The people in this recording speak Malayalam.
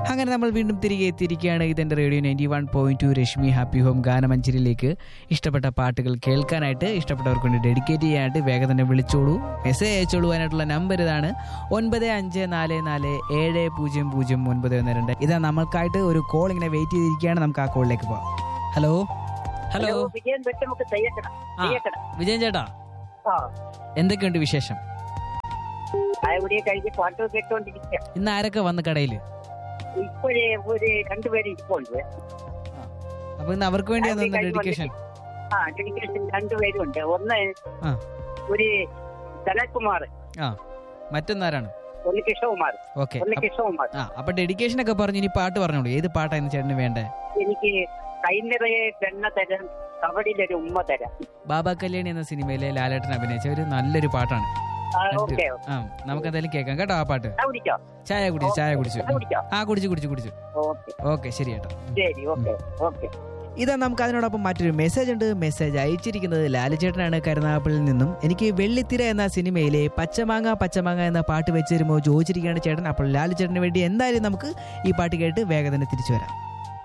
അങ്ങനെ നമ്മൾ വീണ്ടും തിരികെ എത്തിയിരിക്കുകയാണ് ഇതെന്റെ radio ninety one point two Rashmi happy home ഗാനമഞ്ചരിയിലേക്ക് ഇഷ്ടപ്പെട്ട പാട്ടുകൾ കേൾക്കാനായിട്ട് ഇഷ്ടപ്പെട്ടവർക്ക് വേണ്ടി ഡെഡിക്കേറ്റ് ചെയ്യാനായിട്ട് വേഗം തന്നെ വിളിച്ചോളൂ മെസ്സേജ് അയച്ചോളൂ അതിനായിട്ടുള്ള നമ്പർ ഇതാണ് ഒൻപത് അഞ്ച് നാല് നാല് ഏഴ് പൂജ്യം പൂജ്യം ഒൻപത് ഒന്ന് രണ്ട് ഇതാ നമ്മൾക്കായിട്ട് ഒരു കോൾ ഇങ്ങനെ വെയിറ്റ് ചെയ്തിരിക്കുകയാണ് നമുക്ക് ആ കോളിലേക്ക് പോവാം ഹലോ ഹലോ വിജയൻ വെട്ടുമുക്ക് തെയ്യക്കട ആ. തെയ്യക്കട വിജയൻ ചേട്ടാ ആ എന്തൊക്കെയുണ്ട് വിശേഷം ചായകുടിയെ കഴിഞ്ഞ് പാട്ട് കേട്ടോണ്ടിരിക്കുക ഇന്ന് ആരൊക്കെ വന്ന് കടയിൽ ഇപ്പോഴേ ഒരു രണ്ടുപേര് ഇരിപ്പുണ്ട് അപ്പൊ ഇന്ന് അവർക്ക് വേണ്ടി ചായകുടി കഴിഞ്ഞ് ഡെഡിക്കേഷൻ വന്നിട്ട് ആ ഡെഡിക്കേഷൻ രണ്ടുപേരും ഉണ്ട് ഒന്ന് ആ. ഒരു സനൽകുമാർ ആ മറ്റൊന്നാരാണ് ഒന്ന് കിഷകുമാർ ഓക്കെ ഒന്ന് കിഷകുമാർ ആ അപ്പൊ ഡെഡിക്കേഷൻ ഒക്കെ പറഞ്ഞു ഇനി പാട്ട് പറഞ്ഞോളൂ ഏത് പാട്ടായിരുന്നു ചേട്ടന് വേണ്ടേ എനിക്ക് കൈനിറയെ പെണ്ണ തരം കബഡിയിലൊരു ഉമ്മ തരാം ബാബ കല്യാണി എന്ന സിനിമയിലെ ലാലേട്ടൻ അഭിനയിച്ച ഒരു നല്ലൊരു പാട്ടാണ് ആ, ഓക്കെ ആ നമുക്ക് എന്തായാലും കേൾക്കാം കേട്ടോ ആ പാട്ട് ചായ കുടിച്ചോ ചായ കുടിച്ചു ചായ കുടിച്ചു ചായ കുടിച്ചോ ആ കുടിച്ചു കുടിച്ചു കുടിച്ചു ഓക്കെ ഓക്കെ ശരി കേട്ടോ ശരി ഓക്കെ ഓക്കെ ഇതാ നമുക്ക് അതിനോടൊപ്പം മറ്റൊരു മെസ്സേജ് ഉണ്ട് മെസ്സേജ് അയച്ചിരിക്കുന്നത് ലാലുചേട്ടനാണ് കരുനാഗപ്പള്ളിയിൽ നിന്നും എനിക്ക് വെള്ളിത്തിര എന്ന സിനിമയിലെ പച്ചമാങ്ങ പച്ചമാങ്ങ എന്ന പാട്ട് വെച്ച് തരുമോ ചോദിച്ചിരിക്കുകയാണ് ചേട്ടൻ അപ്പോൾ ലാലുചേട്ടന് വേണ്ടി എന്തായാലും നമുക്ക് ഈ പാട്ട് കേട്ട് വേഗം തന്നെ തിരിച്ചു വരാം